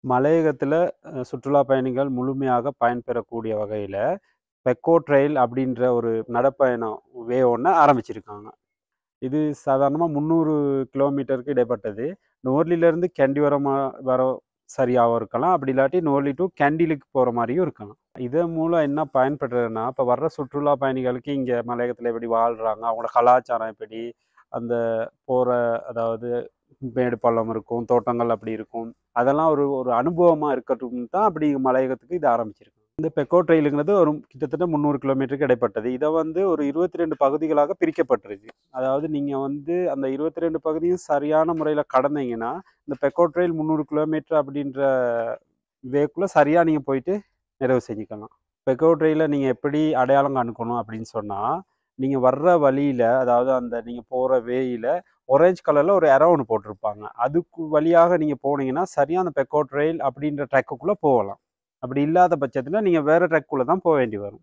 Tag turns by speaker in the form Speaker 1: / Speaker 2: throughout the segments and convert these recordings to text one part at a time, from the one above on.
Speaker 1: மலையகத்துல அ சுற்றுலா பயணிகள் முழுமையாக பயன்பெறக்கூடிய வகையில, பெக்கோ ட்ரெயில் அப்படின்ற ஒரு நடைப்பயணம் வே ஒண்ண ஆரம்பிச்சிருக்காங்க. இது சாதாரணமா 300 கிலோமீட்டருக்கு இடைப்பட்டது. நோர்லிலருந்து கேண்டி வர மா வர சரியாவும் இருக்கலாம். அப்படி இல்லாட்டி நோர்லி டூ கேண்டிலுக்கு போற மாரியும் இருக்கலாம். இதன் மூலம் என்ன பயன்படுறதுன்னா, இப்ப வர்ற சுற்றுலா பயணிகளுக்கு இங்க மலையகத்துல எப்படி வாழ்றாங்க, அவங்களோட கலாச்சாரம் எப்படி, அந்த போற அதாவது மேடு பள்ளம் இருக்கும், தோட்டங்கள் அப்படி இருக்கும். அதெல்லாம் ஒரு ஒரு அனுபவமா இருக்கட்டும்னு தான் அப்படி மலையகத்துக்கு இது ஆரம்பிச்சிருக்கு. இந்த பெக்கோ ட்ரெயிலுங்கிறது ஒரு கிட்டத்தட்ட 300 கிலோமீட்டருக்கு இடைப்பட்டது. இத வந்து ஒரு 22 பகுதிகளாக பிரிக்கப்பட்டிருக்கு. அதாவது நீங்க வந்து அந்த 22 பகுதியும் சரியான முறையில கடந்தீங்கன்னா, இந்த பெக்கோ ட்ரெயில் 300 கிலோமீட்டர் அப்படின்ற வேக்குள்ள சரியா நீங்க போயிட்டு நிறைவு செஞ்சுக்கலாம். பெக்கோ ட்ரெயில நீங்க எப்படி அடையாளம் காண்க்கணும் அப்படின்னு சொன்னா, நீங்க வர்ற வழியில அதாவது அந்த நீங்க போற வேயில ஆரஞ்ச் கலர்ல ஒரு ஏரோ ஒண்ணு போட்டிருப்பாங்க. அதுக்கு வழியாக நீங்க போனீங்கன்னா, சரியா அந்த பெக்கோ ட்ரெயில் அப்படின்ற ட்ராக்குக்குள்ள போகலாம். அப்படி இல்லாத பட்சத்துல நீங்க வேற ட்ராக்குள்ள தான் போ வேண்டி வரும்.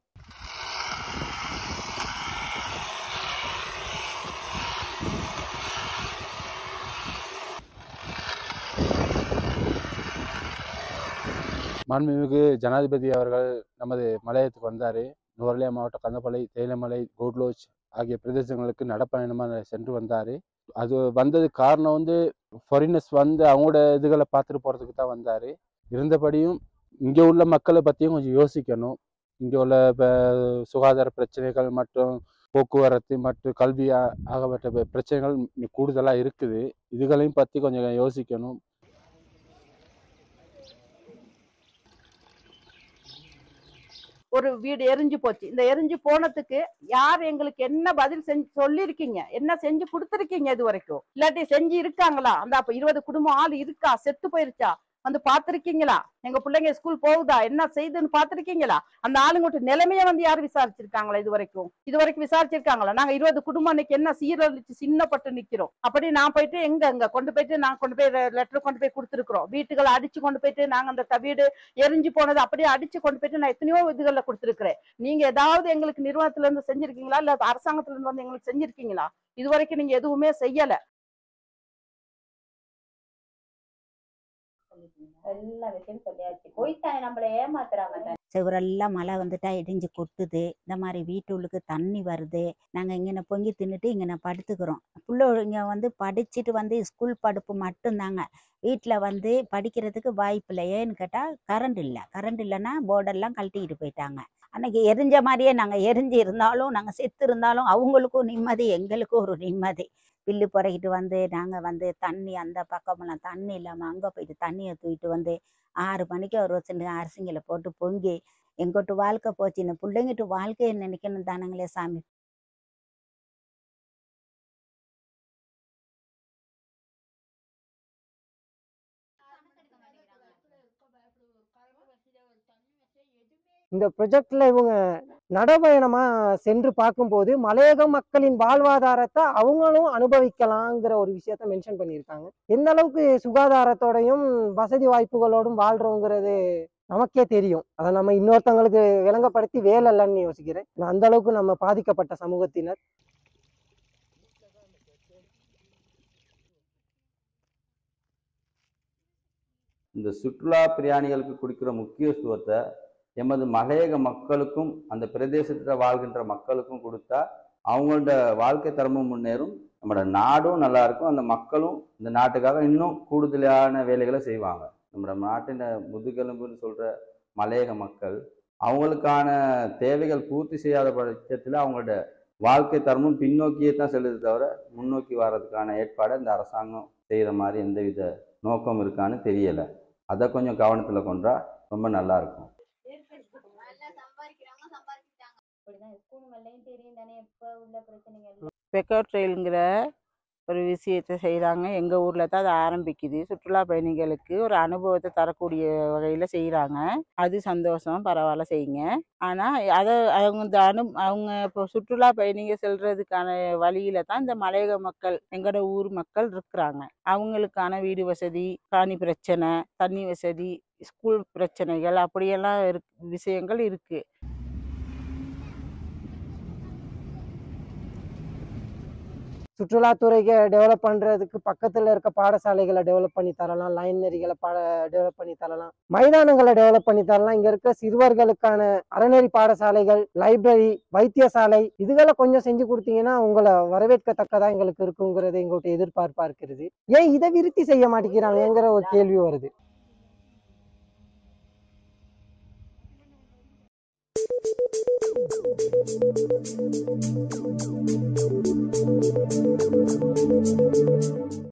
Speaker 2: மாண்புமிகு ஜனாதிபதி அவர்கள் நமது மலையகத்துக்கு வந்தாரு. நுவரெலியா மாவட்டம் கந்தப்பளை, தேயிலைமலை, கோட்லோச் ஆகிய பிரதேசங்களுக்கு நடைப்பயணமா சென்று வந்தாரு. அது வந்ததுக்கு காரணம் வந்து ஃபாரினர்ஸ் வந்து அவங்களோட இதுகள பார்த்துட்டு போறதுக்கு தான் வந்தாரு. இருந்தபடியும் இங்க உள்ள மக்கள பத்தியும் கொஞ்சம் யோசிக்கணும். இங்க உள்ள ப சுகாதார பிரச்சனைகள் மற்றும் போக்குவரத்து மற்றும் கல்வி ஆ ஆகப்பட்ட ப பிரச்சனைகள் கூடுதலா இருக்குது. இதுகளையும் பத்தி கொஞ்சம் யோசிக்கணும்.
Speaker 3: ஒரு வீடு எரிஞ்சு போச்சு. இந்த எரிஞ்சு போனதுக்கு யார் எங்களுக்கு என்ன பதில் செஞ்சு சொல்லியிருக்கீங்க? என்ன செஞ்சு குடுத்துருக்கீங்க இதுவரைக்கும்? இல்லாட்டி செஞ்சு இருக்காங்களா? அந்த அப்ப 20 குடும்பம் ஆள் இருக்கா? செத்து போயிருச்சா? வந்து பார்த்திருக்கீங்களா? எங்க பிள்ளைங்க ஸ்கூல் போகுதா? என்ன செய்யுதுன்னு பார்த்திருக்கீங்களா? அந்த ஆளுங்கோட நிலைமைய வந்து யாரும் விசாரிச்சிருக்காங்களா இதுவரைக்கும்? இதுவரைக்கும் விசாரிச்சிருக்காங்களா? நாங்க 20 குடும்பம் இன்னைக்கு என்ன சீரழிச்சு சின்னப்பட்டு நிக்கிறோம். அப்படி நான் போயிட்டு எங்க அங்க கொண்டு போயிட்டு நான் கொண்டு போய் லெட்டர் கொண்டு போய் குடுத்துருக்கிறோம். வீட்டுகள அடிச்சு கொண்டு போயிட்டு நாங்க அந்த த வீடு எரிஞ்சு போனது அப்படியே அடிச்சு கொண்டு போயிட்டு நான் எத்தனையோ இதுகள்ல குடுத்துருக்கிறேன். நீங்க ஏதாவது எங்களுக்கு நிறுவனத்துல இருந்து செஞ்சிருக்கீங்களா? இல்ல அரசாங்கத்துல இருந்து வந்து எங்களுக்கு செஞ்சிருக்கீங்களா? இதுவரைக்கும் நீங்க எதுவுமே செய்யல.
Speaker 4: எல்லா விஷயம் சொல்லியாச்சு. பொய்த்தானே நம்மள ஏமாத்துறாங்க தானே.
Speaker 5: செவுரெல்லாம் மழை வந்துட்டா இடிஞ்சு கொட்டுது. இந்த மாரி வீட்டுள்ளுக்கு தண்ணி வருது. நாங்க இங்கன பொங்கி தின்னுட்டு இங்கன படுத்துக்கிறோம். புள்ளைங்க வந்து படிச்சுட்டு வந்து ஸ்கூல் படிப்பு மட்டும்தாங்க. வீட்ல வந்து படிக்கிறதுக்கு வாய்ப்பில்ல. ஏன்னு கேட்டா கரண்ட் இல்ல. கரண்ட் இல்லன்னா போர்டெல்லாம் கழட்டிக்கிட்டு போயிட்டாங்க. அன்னைக்கு எரிஞ்ச மாரியே நாங்க எரிஞ்சு இருந்தாலும், நாங்க செத்து இருந்தாலும் அவங்களுக்கும் நிம்மதி, எங்களுக்கும் ஒரு நிம்மதி. பில்லு பொறுக்கிட்டு வந்து நாங்க வந்து தண்ணி அந்த பக்கமெல்லாம் தண்ணி இல்லாம அங்க போயிட்டு தண்ணிய தூக்கிட்டு வந்து 6 மணிக்கு ஒரு சின்ன அரிசிங்கள போட்டு பொங்கி, எங்கட்டு வாழ்க்கை போச்சு. இந்த புள்ளைங்கட்டு வாழ்க்கைய நினைக்கணும் தானங்களே சாமி.
Speaker 6: இந்த ப்ரொஜெக்ட்ல இவங்க நடைபயணமா சென்று பார்க்கும்போது, மலையக மக்களின் வாழ்வாதாரத்த அவங்களும் அனுபவிக்கலாங்கிற ஒரு விஷயத்த மென்ஷன் பண்ணியிருக்காங்க. எந்த அளவுக்கு சுகாதாரத்தோடையும், வசதி வாய்ப்புகளோடும் வாழ்றோங்கிறது நமக்கே தெரியும். அத நம்ம இன்னொருத்தவங்களுக்கு விளங்கப்படுத்தி வேலை இல்லன்னு யோசிக்கிறேன். அந்த அளவுக்கு நம்ம பாதிக்கப்பட்ட சமூகத்தினர்.
Speaker 7: இந்த சுற்றுலா பிரயாணிகளுக்கு குடுக்கிற முக்கியத்துவத்த எமது மலையக மக்களுக்கும், அந்த பிரதேசத்துல வாழ்கின்ற மக்களுக்கும் குடுத்தா, அவங்களோட வாழ்க்கை தரமும் முன்னேறும். நம்மோட நாடும் நல்லா இருக்கும். அந்த மக்களும் இந்த நாட்டுக்காக இன்னும் கூடுதலான வேலைகள செய்வாங்க. நம்மோட நாட்டின் முதுகெலும்புன்னு சொல்ற மலையக மக்கள், அவங்களுக்கான தேவைகள் பூர்த்தி செய்யாத பட்சத்துல அவங்களோட வாழ்க்கை தரமும் பின்னோக்கியே தான் செல்லுதே தவிர, முன்னோக்கி வர்றதுக்கான ஏற்பாட இந்த அரசாங்கம் செய்ற மாரி எந்தவித நோக்கம் இருக்கான்னு தெரியல. அத கொஞ்சம் கவனத்துல கொண்டா ரொம்ப நல்லா இருக்கும்.
Speaker 4: இப்படிதான் ஸ்கூலுங்கள்லயும் தெரியும் தானே இப்ப உள்ள பிரச்சனைகள்.
Speaker 8: பெக்கோ ட்ரெயிலுங்கிற ஒரு விஷயத்த செய்கிறாங்க. எங்கள் ஊரில் தான் அது ஆரம்பிக்குது. சுற்றுலா பயணிகளுக்கு ஒரு அனுபவத்தை தரக்கூடிய வகையில் செய்கிறாங்க. அது சந்தோஷம். பரவாயில்ல செய்யுங்க. ஆனால் அதை அவங்க இந்த அனு அவங்க இப்போ சுற்றுலா பயணிகள் செல்றதுக்கான வழியில தான் இந்த மலையக மக்கள், எங்களோட ஊர் மக்கள் இருக்கிறாங்க. அவங்களுக்கான வீடு வசதி, காணி பிரச்சனை, தண்ணி வசதி, ஸ்கூல் பிரச்சனைகள் அப்படியெல்லாம் இருக் விஷயங்கள் இருக்கு.
Speaker 6: சுற்றுலாத்துறைக்கு டெவலப் பண்ணுறதுக்கு பக்கத்தில் இருக்க பாடசாலைகளை டெவலப் பண்ணி தரலாம் லைனரிகளை பாட டெவலப் பண்ணி தரலாம் மைதானங்களை டெவலப் பண்ணி தரலாம் இங்கே இருக்க சிறுவர்களுக்கான அறநெறி பாடசாலைகள் லைப்ரரி வைத்தியசாலை இதுகளை கொஞ்சம் செஞ்சு கொடுத்தீங்கன்னா உங்களை வரவேற்கத்தக்கதாக எங்களுக்கு இருக்குங்கிறது எங்கள்கிட்ட எதிர்பார்ப்பாக இருக்கிறது ஏன் இதை விருத்தி செய்ய மாட்டேங்கிறாங்கங்கிற ஒரு கேள்வி வருது